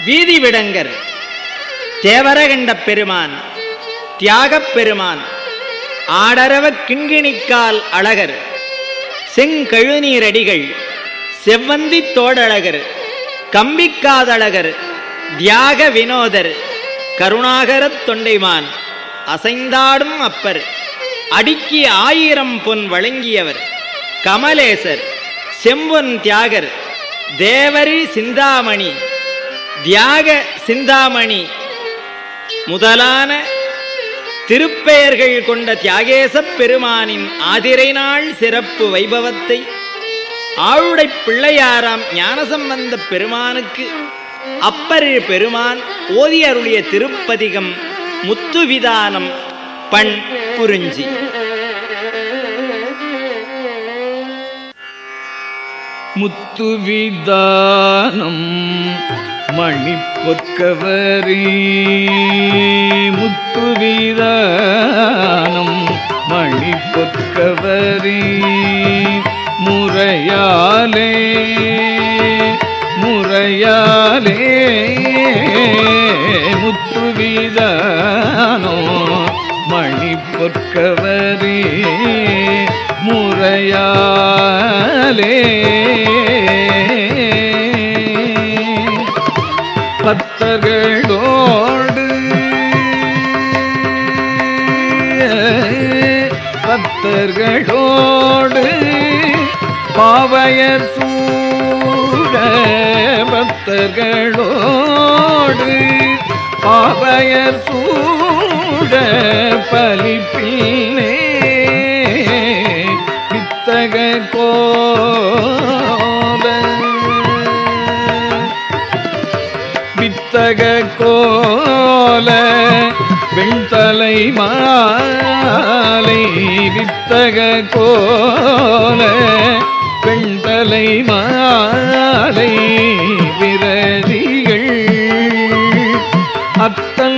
வீதி விடங்கர் தேவரகண்ட பெருமான் தியாகப் பெருமான் ஆடரவ கிண்கிணிக்கால் அழகர் செங்கழுநீரடிகள் செவ்வந்தி தோடழகர் கம்பிக்காதழகர் தியாக வினோதர் கருணாகரத் தொண்டைமான் அசைந்தாடும் அப்பர் அடிக்கி ஆயிரம் பொன் வழங்கியவர் கமலேசர் செம்பொன் தியாகர் தேவரி சிந்தாமணி தியாக சிந்தாமணி முதலான திருப்பெயர்கள் கொண்ட தியாகேசப் பெருமானின் ஆதிரை நாள் சிறப்பு வைபவத்தை ஆளுடைப் பிள்ளையாராம் ஞானசம்பந்த பெருமானுக்கு அப்பரு பெருமான் ஓதி அருளிய திருப்பதிகம் முத்துவிதானம் பண் குறிஞ்சி முத்துவிதானம் மணிப்பொற்கவரி முத்துவிதானம் மணிப்பொற்கவரி முறையாலே முறையாலே முத்துவிதானோ மணிப்பொற்கவரி முறையாலே பத்தர்களோடு பத்தர்களோடு பாவையர் சூழ பக்தர்களோடு பாவையர் சூழ பலிப்பில்லே வித்தக கோல வித்தக கோல வெண்தலை மாலை வித்தக கோல வெண்தலை மாலை விரதிகள் அத்தன்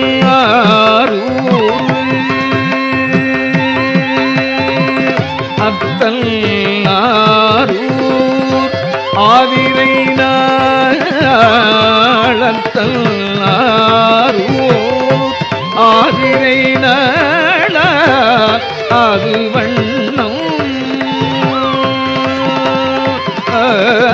அத்தன் ஆரூர் ஆதிரை நாளத்தல் ஆரூர் ஆதிரை நாள அது வண்ணம் ஆ